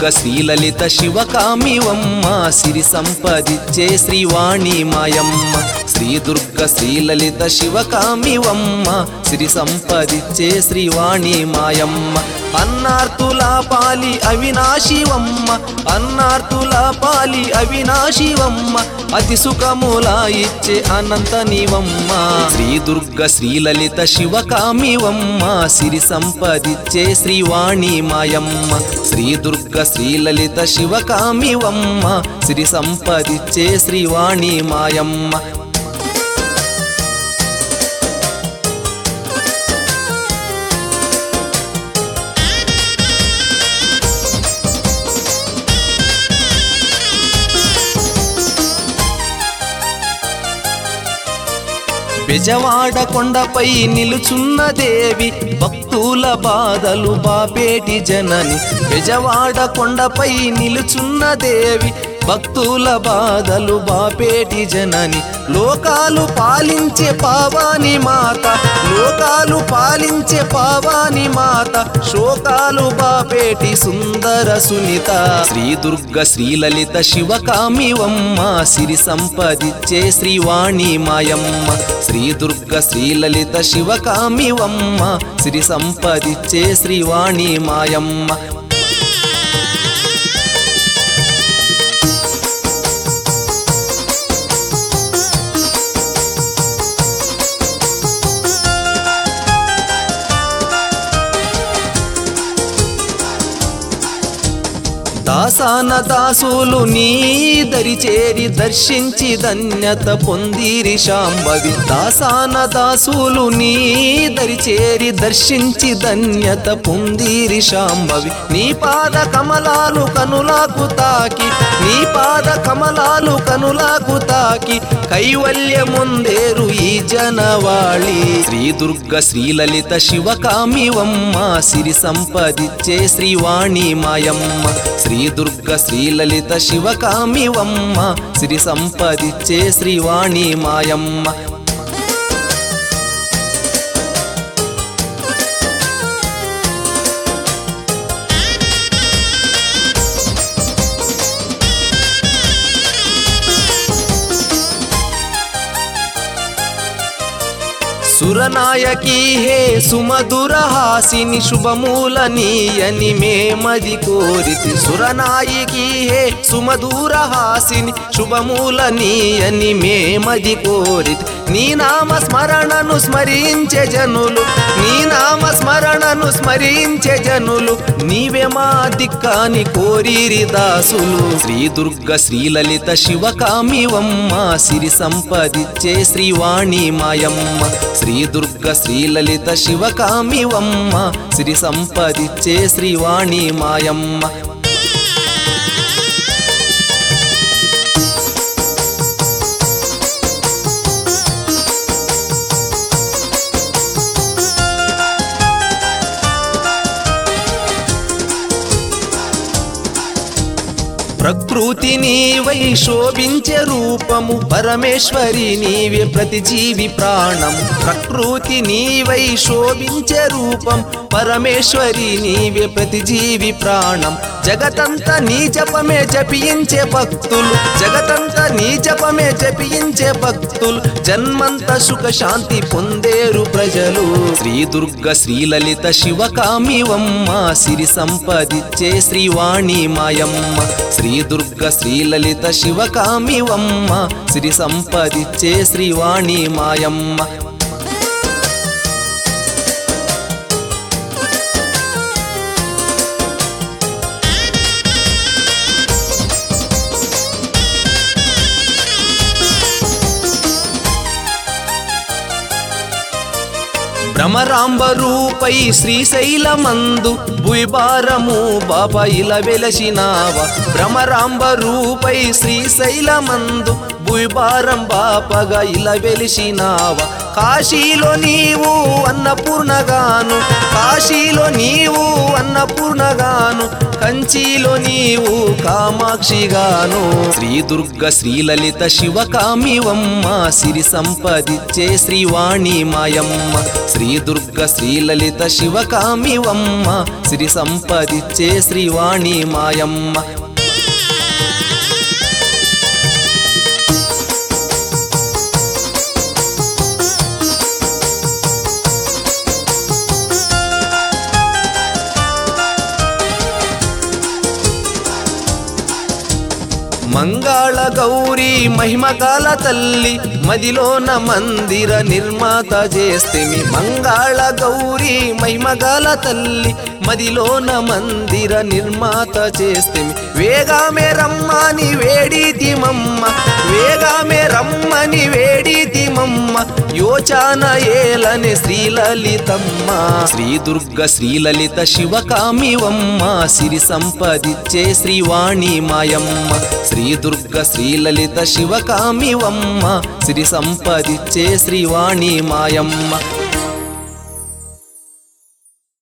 దుర్గ శ్రీలలిత శివకామివమ్మ సిరి సంపదిచ్చే శ్రీవాణి మాయమ్మ శ్రీ దుర్గ శ్రీలలిత శివకామివమ్మ సిరి సంపదిచ్చే శ్రీవాణి మాయమ్మ అన్నార్తుల పాలి అవినాశివమ్మ అన్నార్తుల పాలి అవినాశివమ్మ అతి సుఖముల ఇచ్చే అనంత నీవమ్మ శ్రీ దుర్గ శ్రీలలిత శివకామివమ్మ సిరి సంపదిచ్చే శ్రీవాణి మాయమ్మ శ్రీ దుర్గ శ్రీలలిత శివకామివమ్మ సిరి సంపదిచ్చే శ్రీవాణి మాయమ్మ బెజవాడ కొండపై నిలుచున్న దేవి భక్తుల బాధలు బాపేటి జనని బెజవాడ కొండపై నిలుచున్న దేవి భక్తుల బాధలు బాపేటి జనని లోకాలు పాలించే పావాని మాత లోకాలు పాలించే పావాని మాత శోకాలు బాపేటి సుందర సునీత శ్రీ దుర్గ శ్రీలలిత శివకామివమ్మ సిరి సంపదిచ్చే శ్రీవాణి మాయమ్మ శ్రీ దుర్గ శ్రీలలిత శివకామివమ్మ సిరి సంపదిచ్చే శ్రీవాణి మాయమ్మ దాసాన దాసులు నీ దరి చేరి దర్శించి ధన్యత పొందిరి శాంభవి దాసాన దాసులు నీ దరి చేరి దర్శించి ధన్యత పొందిరి శాంభవి నీ పాద కమలాలు కనులకు తాకి నీ పాద కమలాలు కనులకు తాకి కైవల్యముందేరు ఈ జనవాళి శ్రీ దుర్గ శ్రీలలిత శివకామివమ్మ సిరి సంపదిచ్చే శ్రీవాణి మాయమ్మ శ్రీ దుర్గ శ్రీలలిత శివకామివమ్మ సిరి సంపదిచ్చే శ్రీవాణి మాయమ్మ సురనాయకి హే సుమధుర హాసిని శుభమూల నీయని మేమది కోరితి సురనాయకి హే సుమధుర హాసిని శుభమూల నీయని మేమది కోరితి నీ నామ స్మరణను స్మరించే జనులు నీ నామ స్మరణను స్మరించే జనులు నీవే మా దిక్కాని కోరిరి దాసులు శ్రీ దుర్గ శ్రీలలిత శివకామివమ్మ సిరి సంపదిచ్చే శ్రీవాణి మాయమ్మ శ్రీ దుర్గ శ్రీలలిత శివకామివమ్మ సిరి సంపదిచ్చే శ్రీవాణి మాయమ్మ ప్రకృతి నీవై శోభించే రూపము పరమేశ్వరి నీవే ప్రతి జీవి ప్రాణం ప్రకృతి నీవై శోభించే రూపం పరమేశ్వరి నీవే ప్రతి జీవి ప్రాణం జగతంతా నీ జపమే జపించే భక్తులు జగతంతా నీ జపమే జపించే భక్తులు జన్మంత సుఖ శాంతి పొందేరు ప్రజలు శ్రీ దుర్గ శ్రీలలిత శివకామివమ్మ సిరి సంపదిచ్చే శ్రీవాణి మాయమ్మ శ్రీ దుర్గ శ్రీలలిత శివకామివమ్మ సిరి సంపదిచ్చే శ్రీవాణి మాయమ్మ భ్రమరాంబ రూపై శ్రీశైలమందు భువిభారము బాబా ఇలా వెలసినావ భ్రమరాంబ రూపై శ్రీశైలమందు భువిభారం బాపగా ఇలా వెలిసినావ కాశీలో నీవు అన్నపూర్ణగాను కాశీలో నీవు అన్నపూర్ణగాను కంచిలో నీవు కామాక్షిగాను శ్రీ దుర్గ శ్రీలలిత శివకామివమ్మ సిరి సంపదిచ్చే శ్రీవాణి మాయమ్మ శ్రీ దుర్గ శ్రీలలిత శివకామివమ్మ సిరి సంపదిచ్చే శ్రీవాణి మాయమ్మ మంగాళ గౌరీ మహిమకాల తల్లి మదిలోన మందిర నిర్మాత చేస్తేమి మంగాళ గౌరీ మహిమగాల తల్లి మదిలోన మందిర నిర్మాత చేస్తేమి వేగామే రమ్మని వేడితిమమ్మ వేగామే రమ్మని వేడితిమమ్మ యోచాన ఏలని శ్రీలలితమ్మ శ్రీ దుర్గ శ్రీలలిత శివకామివమ్మ సిరి సంపదిచ్చే శ్రీవాణి మాయమ్మ శ్రీ దుర్గ శ్రీలలిత శివకామివమ్మ సిరి సంపదిచ్చే శ్రీవాణి మాయమ్మ